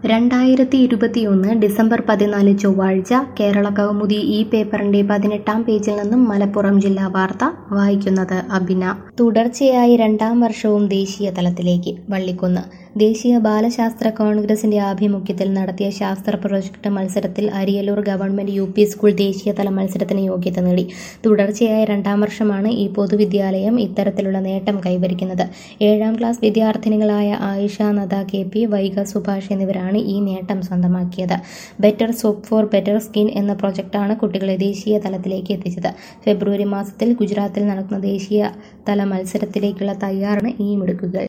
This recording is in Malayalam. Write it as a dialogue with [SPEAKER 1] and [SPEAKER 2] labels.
[SPEAKER 1] രണ്ടായിരത്തി ഇരുപത്തിയൊന്ന് ഡിസംബർ പതിനാല് ചൊവ്വാഴ്ച കേരള കൗമുദി ഈ പേപ്പറിന്റെ പതിനെട്ടാം പേജിൽ നിന്നും മലപ്പുറം ജില്ലാ വാർത്ത വായിക്കുന്നത് അബിന തുടർച്ചയായി രണ്ടാം വർഷവും ദേശീയ തലത്തിലേക്ക് വള്ളിക്കുന്ന് ദേശീയ ബാലശാസ്ത്ര കോൺഗ്രസിന്റെ ആഭിമുഖ്യത്തിൽ നടത്തിയ ശാസ്ത്ര പ്രൊജക്ട് മത്സരത്തിൽ Ariyalur government U P school ദേശീയതല മത്സരത്തിന് യോഗ്യത നേടി തുടർച്ചയായ രണ്ടാം വർഷമാണ് ഈ പൊതുവിദ്യാലയം ഇത്തരത്തിലുള്ള നേട്ടം കൈവരിക്കുന്നത് ഏഴാം ക്ലാസ് വിദ്യാർത്ഥിനികളായ ആയിഷ നദ കെ പി വൈഗ സുഭാഷ് എന്നിവരാണ് ഈ നേട്ടം സ്വന്തമാക്കിയത് better soap for better skin എന്ന പ്രൊജക്ടാണ് കുട്ടികളെ ദേശീയ തലത്തിലേക്ക് എത്തിച്ചത് ഫെബ്രുവരി മാസത്തിൽ ഗുജറാത്തിൽ നടക്കുന്ന ദേശീയ തല മത്സരത്തിലേക്കുള്ള തയ്യാറാണ് ഈ മിടുക്കുകൾ